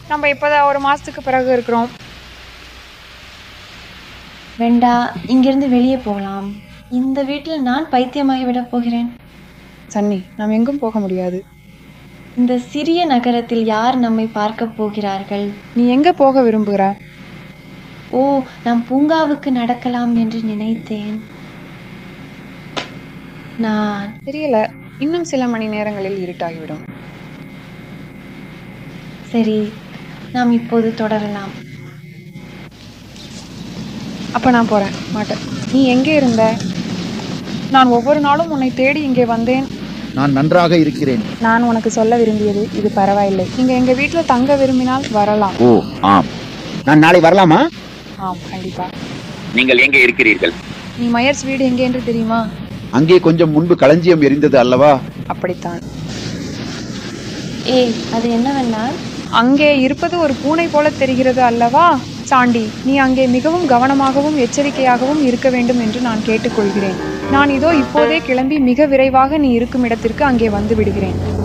நம்ம இப்போதான் ஒரு மாசத்துக்கு பிறகு இருக்கிறோம் வெண்டா இங்கிருந்து வெளியே போகலாம் இந்த வீட்டில் நான் பைத்தியமாகி விடப் போகிறேன் சன்னி நாம் எங்கும் போக முடியாது இந்த சிறிய நகரத்தில் யார் நம்மை பார்க்க போகிறார்கள் நீ எங்க போக விரும்புகிற ஓ நாம் பூங்காவுக்கு நடக்கலாம் என்று நினைத்தேன் நான் தெரியல இன்னும் சில மணி நேரங்களில் இருட்டாகிவிடும் சரி நாம் இப்போது தொடரலாம் அப்ப நான் போறேன் மாட்டேன் நீ எங்கே இருந்த நான் ஒவ்வொரு நாளும் உன்னை தேடி இங்கே வந்தேன் நான் நன்றாக இருக்கிறேன் நான் உனக்கு சொல்ல விரும்பியது இது பரவாயில்லை நீங்க எங்க வீட்டுல தங்க விரும்பினால் வரலாம் ஓ ஆம் நான் நாளை வரலாமா ஆம் கண்டிப்பா நீங்கள் எங்கே இருக்கிறீர்கள் நீ மயர்ஸ் வீடு எங்கே என்று தெரியுமா அங்கே கொஞ்சம் முன்பு களஞ்சியம் எரிந்தது அல்லவா அப்படித்தான் ஏய் அது என்னவென்றால் அங்கே இருப்பது ஒரு பூனை போல தெரிகிறது அல்லவா சாண்டி நீ அங்கே மிகவும் கவனமாகவும் எச்சரிக்கையாகவும் இருக்க வேண்டும் என்று நான் கேட்டுக்கொள்கிறேன் நான் இதோ இப்போதே கிளம்பி மிக விரைவாக நீ இருக்கும் இடத்திற்கு அங்கே வந்து விடுகிறேன்